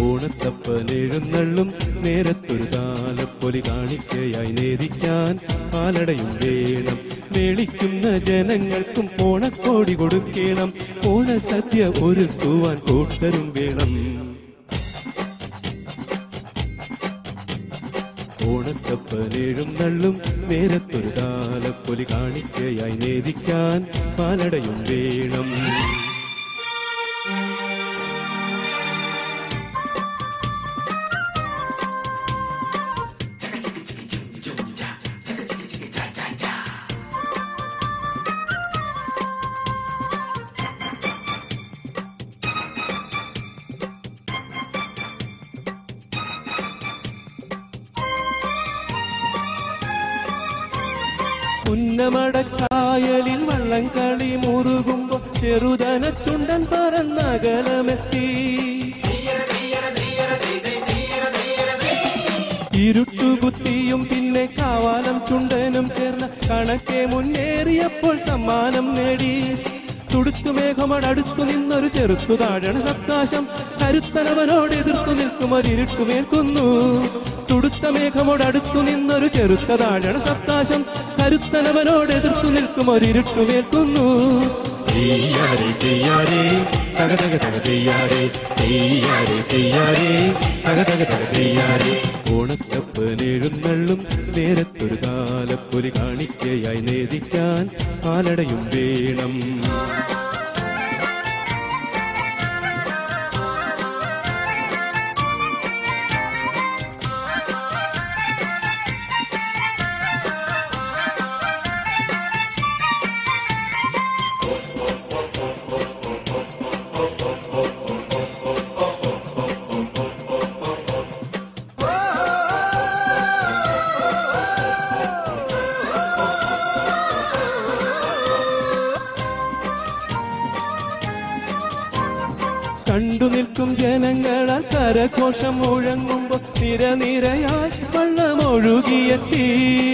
ഓണത്തപ്പനെഴുന്നള്ളും നേരത്തൊരു താലപ്പൊലി കാണിക്കയായി നേദിക്കാൻ പാലടയും വേണം മേളിക്കുന്ന ജനങ്ങൾക്കും ഓണക്കോടി കൊടുക്കണം ഓണസദ്യ ഒരുക്കുവാൻ കൂട്ടരും വേണം ഓണത്തപ്പനേഴും നള്ളും നേരത്തൊരു താലപ്പൊലി കാണിക്കയായി നേദിക്കാൻ പാലടയും വേണം ഉന്നമടക്കായലിൽ വള്ളം കളി മുറുകുമ്പോ ചെറുതന ചുണ്ടൻ പറന്നകലമെത്തി ഇരുട്ടുകുത്തിയും പിന്നെ കാവാലം ചുണ്ടനും ചേർന്ന കണക്കെ മുന്നേറിയപ്പോൾ സമ്മാനം നേടി തുടുത്തു മേഘമടടുത്തു നിന്നൊരു ചെറുത്തു താഴണ സത്താശം കരുത്തനവനോട് എതിർത്തു നിൽക്കും ഒരിരുട്ടു മേൽക്കുന്നു തുടുത്ത മേഘമോടടുത്തു നിന്നൊരു ചെറുത്ത താഴണ സത്താശം കരുത്തനവനോട് എതിർത്തു നിൽക്കും ഒരിരുട്ടു മേൽക്കുന്നു തെയ്യാരേ തെയ്യാരേ തക തക തക തെയ്യാരേ തെയ്യാരേ തെയ്യാരേ തക തക തക തെയ്യാരേ ഓണത്തപ്പനെഴുന്നള്ളും നേരത്തൊരു കാലപ്പൊലി കാണിക്കയായി നേദിക്കാൻ പാലടയും വേണം കണ്ടു നിൽക്കും ജനങ്ങളാൽ കരഘോഷം മുഴങ്ങുമ്പോ നിരനിരയായി വള്ളമൊഴുകിയെത്തി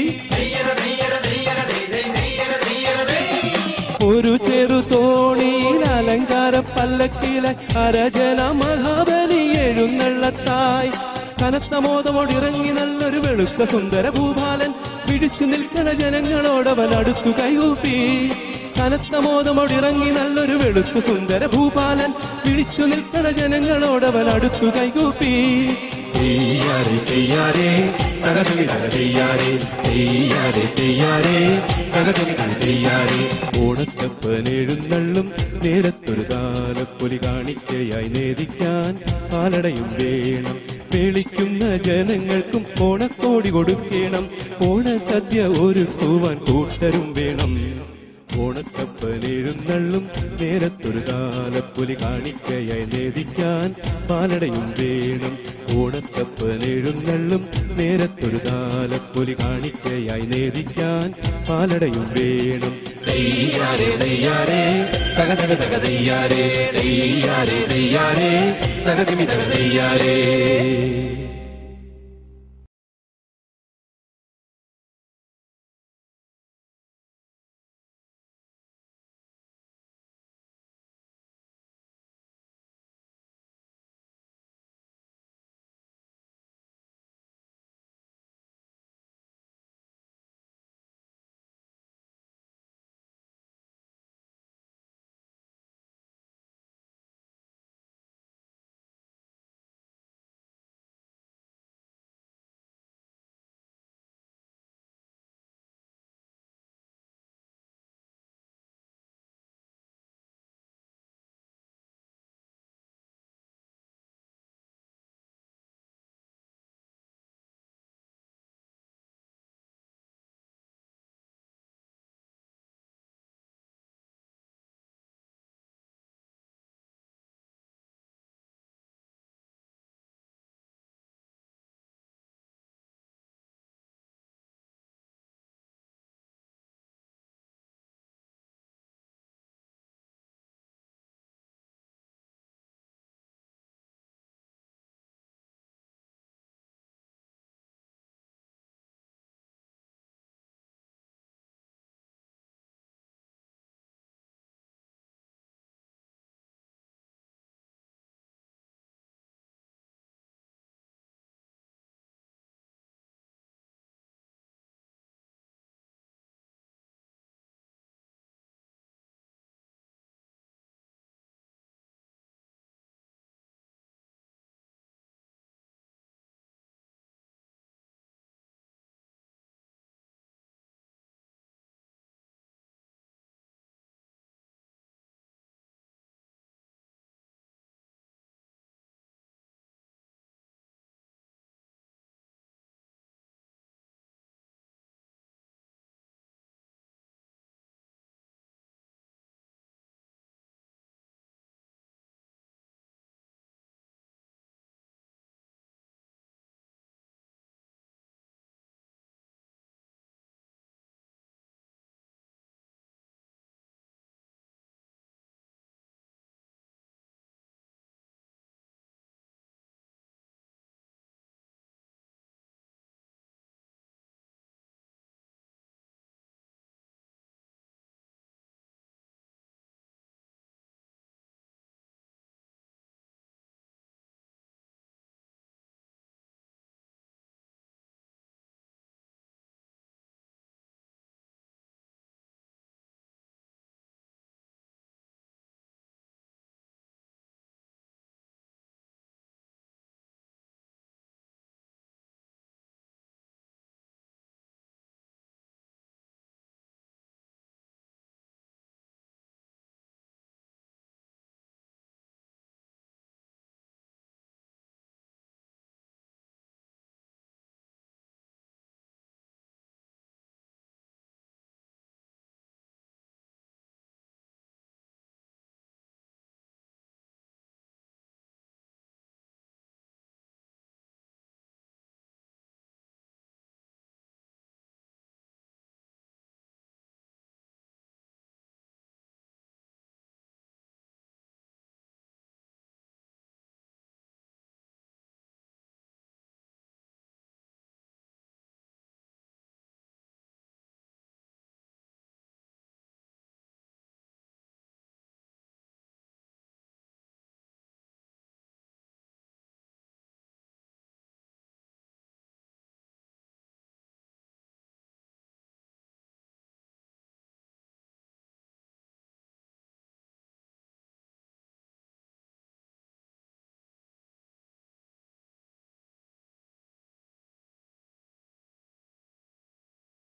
ഒരു ചെറു തോണിയിൽ അലങ്കാര പല്ലക്കിലെ അരജന മഹാബലി എഴുന്നള്ളത്തായി കനത്ത മോദമോടിറങ്ങി നല്ലൊരു വെളുത്ത സുന്ദര ഭൂപാലൻ പിടിച്ചു നിൽക്കണ ജനങ്ങളോടവൻ അടുത്തു കൈകൂപ്പി കനത്ത മോദമോടിറങ്ങി നല്ലൊരു വെളുത്ത സുന്ദര ഭൂപാലൻ പിടിച്ചു നിൽക്കണ ജനങ്ങളോടവൻ അടുത്തു കൈകൂപ്പി തെയ്യാരേ തെയ്യാരേ തകതകി തക തെയ്യാരേ തെയ്യാരേ തെയ്യാരേ തകതകി തക തെയ്യാരേ ഓണത്തപ്പനെഴുന്നള്ളും നേരത്തൊരു താലപ്പൊലി കാണിക്കയായി നേദിക്കാൻ പാലടയും വേണം പേളിക്കുന്ന ജനങ്ങൾക്കും ഓണക്കോടി കൊടുക്കണം ഓണസദ്യ ഒരുക്കുവാൻ കൂട്ടരും വേണം ഓണത്തപ്പനെഴുന്നള്ളും നേരത്തൊരു താലപ്പൊലി കാണിക്കയായി നേദിക്കാൻ പാലടയും വേണം ഓണത്തപ്പനെഴുന്നള്ളും നേരത്തൊരു താലപ്പൊലി കാണിക്കയായി നേദിക്കാൻ പാലടയും വേണം തെയ്യാരേ തെയ്യാരേ തക തക തക തെയ്യാരേ തെയ്യാരേ തെയ്യാരേ തകതിമി തക തെയ്യാരേ